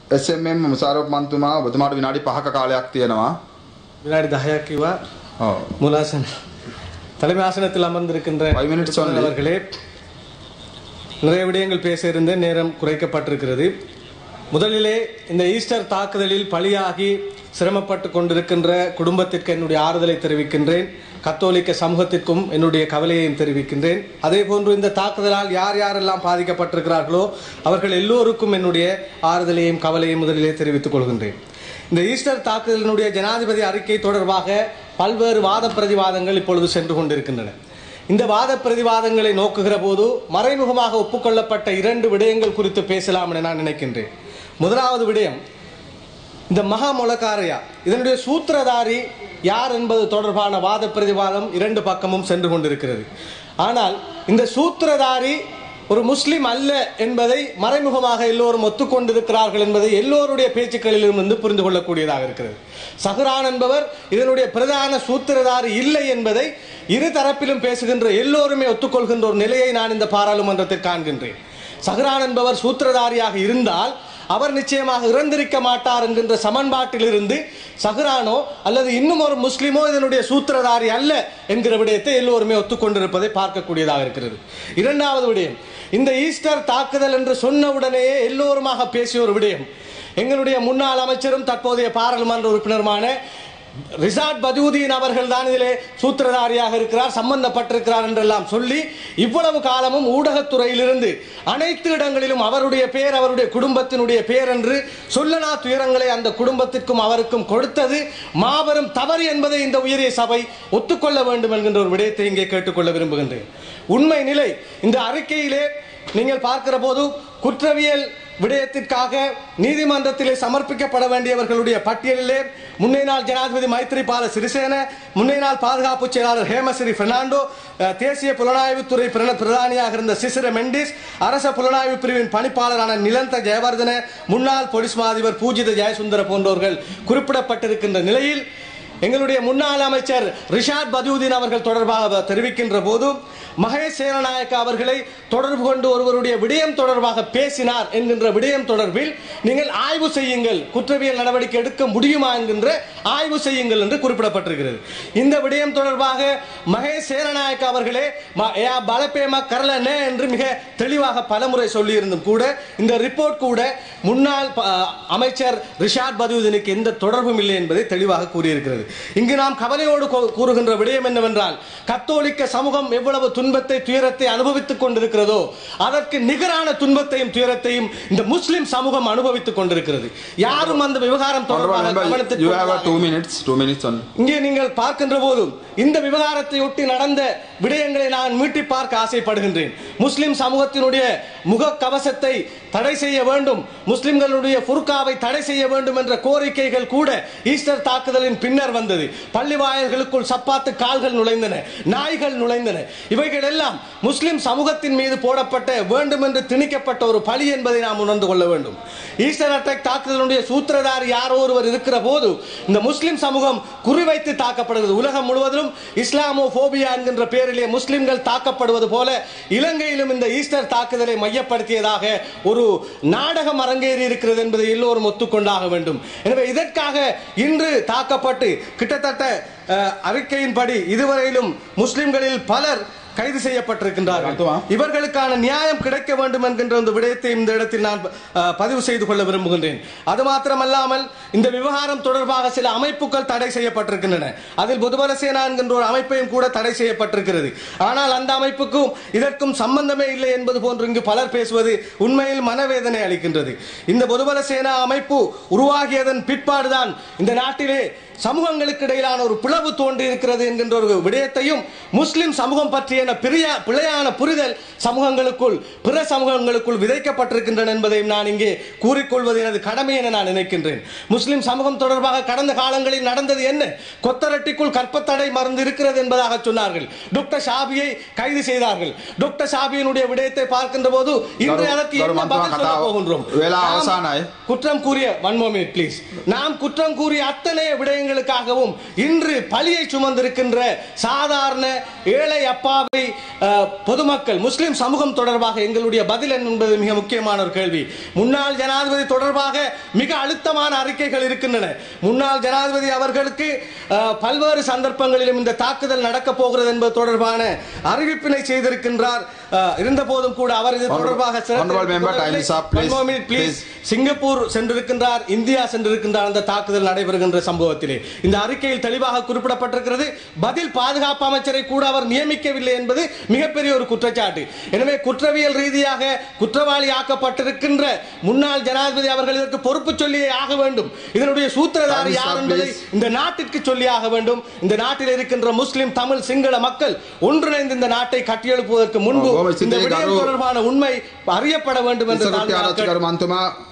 SMM මුසාරෝප මන්තුමා ඔබතුමාට විනාඩි 5ක කාලයක් තියෙනවා. வினாடி தஹயா கிவா ඔව්. மூலாசன் தலைமை ஆசனத்தில் அமர்ந்திருக்கின்ற Five minutes only. அவர்களே நிறைய விடயங்கள் பேச இருந்த நேரம் குறைக்கப்பட்டிருக்கிறது முதலிலே இந்த ஈஸ்டர் தாக்குதலில் பலியாகி சிரமப்பட்டு கொண்டிருக்கின்ற குடும்பத்திற்கு என்னுடைய ஆறுதலை தெரிவிக்கின்றேன் கத்தோலிக்க சமூகத்திற்கும் என்னுடைய கவலையையும் தெரிவிக்கின்றேன் அதே போன்று இந்த தாக்குதலால் யார் யாரெல்லாம் பாதிக்கப்பட்டிருக்கிறார்களோ அவர்கள் எல்லோருக்கும் என்னுடைய ஆறுதலையும் கவலையும் முதலிலே தெரிவித்துக் கொள்கின்றேன் இந்த ஈஸ்டர் தாக்குதலினுடைய ஜனாதிபதி அறிக்கை தொடர்பாக பல்வேறு வாத பிரதிவாதங்கள் இப்பொழுது சென்று கொண்டிருக்கின்றன இந்த வாத பிரதிவாதங்களை நோக்குகிற போது மறைமுகமாக ஒப்புக்கொள்ளப்பட்ட இரண்டு விடயங்கள் குறித்து பேசலாம் என நான் நினைக்கின்றேன் முதலாவது விடயம் இந்த மகா மொலக்காரையா இதனுடைய சூத்திரதாரி யார் என்பது தொடர்பான வாத பிரதிவாதம் இரண்டு பக்கமும் சென்று கொண்டிருக்கிறது ஆனால் இந்த சூத்திரதாரி ஒரு முஸ்லிம் அல்ல என்பதை மறைமுகமாக எல்லோரும் ஒத்துக்கொண்டிருக்கிறார்கள் என்பதை எல்லோருடைய பேச்சுக்களிலும் இருந்து புரிந்து கொள்ளக்கூடியதாக இருக்கிறது சஹ்ரான் என்பவர் இதனுடைய பிரதான சூத்திரதாரி இல்லை என்பதை இரு தரப்பிலும் பேசுகின்ற எல்லோருமே ஒத்துக்கொள்கின்ற ஒரு நிலையை நான் இந்த பாராளுமன்றத்தில் காண்கின்றேன் சஹ்ரான் என்பவர் சூத்திரதாரியாக இருந்தால் அவர் நிச்சயமாக இறந்திருக்க மாட்டார் என்கின்ற சமன்பாட்டிலிருந்து சஹ்ரானோ அல்லது இன்னும் ஒரு முஸ்லிமோ இதனுடைய சூத்திரதாரி அல்ல என்கிற விடயத்தை எல்லோருமே ஒத்துக்கொண்டிருப்பதை பார்க்கக்கூடியதாக இருக்கிறது இரண்டாவது விடயம் இந்த ஈஸ்டர் தாக்குதல் என்று சொன்ன உடனேயே எல்லோருமாக பேசிய ஒரு விடயம் எங்களுடைய முன்னாள் அமைச்சரும் தற்போதைய பாராளுமன்ற உறுப்பினருமான ரிசாட் பதூதீன் அவர்கள் தான் இதிலே சூத்திரதாரியாக இருக்கிறார் சம்பந்தப்பட்டிருக்கிறார் என்றெல்லாம் சொல்லி இவ்வளவு காலமும் ஊடகத்துறையிலிருந்து அனைத்து இடங்களிலும் அவருடைய பேர் அவருடைய குடும்பத்தினுடைய பேர் என்று சொல்லனா துயரங்களை அந்த குடும்பத்திற்கும் அவருக்கும் கொடுத்தது மாபெரும் தவறு என்பதை இந்த உயரிய சபை ஒத்துக்கொள்ள வேண்டும் என்கின்ற ஒரு விடயத்தை இங்கே கேட்டுக்கொள்ள விரும்புகின்றேன் உண்மை நிலை இந்த அறிக்கையிலே நீங்கள் பார்க்கிற போது குற்றவியல் விடயத்திற்காக நீதிமன்றத்திலே சமர்ப்பிக்கப்பட வேண்டியவர்களுடைய பட்டியலிலே முன்னே நாள் ஜனாதிபதி மைத்ரிபால சிறிசேன முன்னே நாள் பாதுகாப்பு செயலாளர் ஹேமஸ்ரீ பெர்னாண்டோ அஹ், தேசிய புலனாய்வுத்துறை பிரண பிரதானியாக இருந்த சிசிர மெண்டிஸ் அரச புலனாய்வு பிரிவின் பணிப்பாளரான நிலந்த ஜெயவர்தன முன்னாள் போலீஸ் மா அதிபர் பூஜித ஜெயசுந்தர போன்றவர்கள் குறிப்பிடப்பட்டிருக்கின்ற நிலையில் எங்களுடைய முன்னாள் அமைச்சர் ரிஷாத் பதூதீன் அவர்கள் தொடர்பாக தெரிவிக்கின்ற போது மகேஷ் சேனநாயக்க அவர்களை தொடர்பு கொண்டு ஒருவருடைய விடயம் தொடர்பாக பேசினார் என்கின்ற விடயம் தொடர்பில் நீங்கள் ஆய்வு செய்யுங்கள் குற்றவியல் நடவடிக்கை எடுக்க முடியுமா என்கின்ற ஆய்வு செய்யுங்கள் என்று குறிப்பிடப்பட்டிருக்கிறது இந்த விடயம் தொடர்பாக மகேஷ் சேனநாயக்க அவர்களே ம- ஏ பலப்பேம கரலனே என்று மிக தெளிவாக பலமுறை சொல்லியிருந்தும் கூட இந்த ரிப்போர்ட் கூட முன்னாள் ப- அமைச்சர் ரிஷாத் பதூதனுக்கு எந்த தொடர்பும் இல்லை என்பதை தெளிவாக கூறியிருக்கிறது இங்கு நாம் கவலையோடு கூ- கூறுகின்ற விடயம் என்னவென்றால் கத்தோலிக்க சமூகம் எவ்வளவு துன்பத்தை துயரத்தை அனுபவித்துக் கொண்டிருக்கிறதோ அதற்கு நிகரான துன்பத்தையும் துயரத்தையும் இந்த முஸ்லிம் சமூகம் அனுபவித்துக் கொண்டிருக்கிறது யாரும் அந்த விவகாரம் Honorable தொடர்பாக member, கவனத்திற்கு you have a கொண்டு two minutes. Two minutes only. இங்கே நீங்கள் பார்க்கின்ற போதும் இந்த விவகாரத்தை ஒட்டி நடந்த விடயங்களை நான் மீட்டி பார்க்க ஆசைப்படுகின்றேன் முஸ்லிம் சமூகத்தினுடைய முக கவசத்தை தடை செய்ய வேண்டும் முஸ்லிம்களுடைய ஃபுர்காவை தடை செய்ய வேண்டும் என்ற கோரிக்கைகள் கூட ஈஸ்டர் தாக்குதலின் பின்னர் வந்தது பள்ளி வாயில்களுக்குள் சப்பாத்து கால்கள் நுழைந்தன நாய்கள் நுழைந்தன இவைகள் எல்லாம் முஸ்லிம் சமூகத்தின் மீது போடப்பட்ட வேண்டும் என்று திணிக்கப்பட்ட ஒரு பழி என்பதை நாம் உணர்ந்து கொள்ள வேண்டும் ஈஸ்டர் அட்டாக் தாக்குதலுடைய சூத்திரதாரி யாரோ ஒருவர் இருக்கிற போது இந்த முஸ்லிம் சமூகம் குறிவைத்து தாக்கப்படுகிறது உலகம் முழுவதிலும் இஸ்லாமோ போபியா என்கின்ற பெயரிலே முஸ்லிம்கள் தாக்கப்படுவது போல இலங்கையிலும் இந்த ஈஸ்டர் தாக்குதலை மையப்படுத்தியதாக ஒரு நாடகம் அரங்கேறி இருக்கிறது என்பதை எல்லோரும் ஒத்துக்கொண்டாக வேண்டும் எனவே இதற்காக இன்று தாக்கப்பட்டு கிட்டத்தட்ட அஹ், அறிக்கையின்படி இதுவரையிலும் முஸ்லிம்களில் பலர் கைது செய்யப்பட்டிருக்கின்றார்கள் மருத்துவா. இவர்களுக்கான நியாயம் கிடைக்க வேண்டும் என்கின்ற இந்த விடயத்தை இந்த இடத்தில் நான் அஹ், பதிவு செய்து கொள்ள விரும்புகின்றேன் அது மாத்திரமல்லாமல் இந்த விவகாரம் தொடர்பாக சில அமைப்புகள் தடை செய்யப்பட்டிருக்கின்றன அதில் புதுபல சேனா என்கின்ற ஒரு அமைப்பையும் கூட தடை செய்யப்பட்டிருக்கிறது ஆனால் அந்த அமைப்புக்கும் இதற்கும் சம்பந்தமே இல்லை என்பது போன்று இங்கு பலர் பேசுவது உண்மையில் மனவேதனை அளிக்கின்றது இந்த பொதுபல சேனா அமைப்பு உருவாகியதன் பிற்பாடுதான் இந்த நாட்டிலே சமூகங்களுக்கு இடையிலான ஒரு பிளவு தோன்றி இருக்கிறது என்கின்ற ஒரு விடயத்தையும் முஸ்லிம் சமூகம் பற்றிய பிரிய பிழையான புரிதல் சமூகங்களுக்குள் பிற சமூகங்களுக்குள் விதைக்கப்பட்டிருக்கின்றன என்பதையும் நான் இங்கே கூறிக்கொள்வது எனது கடமை என நான் நினைக்கின்றேன் முஸ்லிம் சமூகம் தொடர்பாக கடந்த காலங்களில் நடந்தது என்ன கொத்தரட்டிக்குள் கற்பத்தடை மருந்து இருக்கிறது என்பதாக சொன்னார்கள் டாக்டர் ஷாபியை கைது செய்தார்கள் டாக்டர் ஷாபியினுடைய விடயத்தை பார்க்கின்ற போது இன்று கரு- அதற்கு கரு என்ன பதில் மத்துவா சொல்ல கதாவ- போகின்றோம் வேளா நாம் அவசானாய். குற்றம் கூறிய ஒன் மினிட் ப்ளீஸ் நாம் குற்றம் கூறிய அத்தனை விடயங்கள் விடயங்களுக்காகவும் இன்று பழியை சுமந்திருக்கின்ற சாதாரண ஏழை அப்பாவி அஹ், பொதுமக்கள் முஸ்லிம் சமூகம் தொடர்பாக எங்களுடைய பதில் என்பது மிக முக்கியமான ஒரு கேள்வி முன்னாள் ஜனாதிபதி தொடர்பாக மிக அழுத்தமான அறிக்கைகள் இருக்கின்றன முன்னாள் ஜனாதிபதி அவர்களுக்கு அஹ், பல்வேறு சந்தர்ப்பங்களிலும் இந்த தாக்குதல் நடக்க போகிறது என்பது தொடர்பான அறிவிப்பினை செய்திருக்கின்றார் அஹ், இருந்த போதும் கூட அவர் இது தொடர்பாக சிறப்பு Honorable member, time is up, please. One more minute, please. Singapore சென்றிருக்கின்றார் இந்தியா சென்றிருக்கின்றார் அந்த தாக்குதல் நடைபெறுகின்ற சம்பவத்திலே இந்த அறிக்கையில் தெளிவாக குறிப்பிடப்பட்டிருக்கிறது பதில் பாதுகாப்பு அமைச்சரை கூட அவர் நியமிக்கவில்லை என்பது மிகப்பெரிய ஒரு குற்றச்சாட்டு எனவே குற்றவியல் ரீதியாக குற்றவாளி ஆக்கப்பட்டிருக்கின்ற முன்னாள் ஜனாதிபதி அவர்கள் இதற்கு பொறுப்பு சொல்லியே ஆக வேண்டும் இதனுடைய சூத்திரதாரி Time is யார் up, என்பதை please. இந்த நாட்டிற்கு சொல்லி ஆக வேண்டும் இந்த நாட்டில் இருக்கின்ற முஸ்லிம் தமிழ் சிங்கள மக்கள் ஒன்றிணைந்து இந்த நாட்டை கட்டியெழுப்புவதற்கு முன்பு ஓ, கோவிச்சித்தே இந்த விடயம் கரு. தொடர்பான உண்மை அறியப்பட வேண்டும் என்று ඉස්සකුට්ටි தாழ்மையாக ආරච්චිකරු මන්තුමා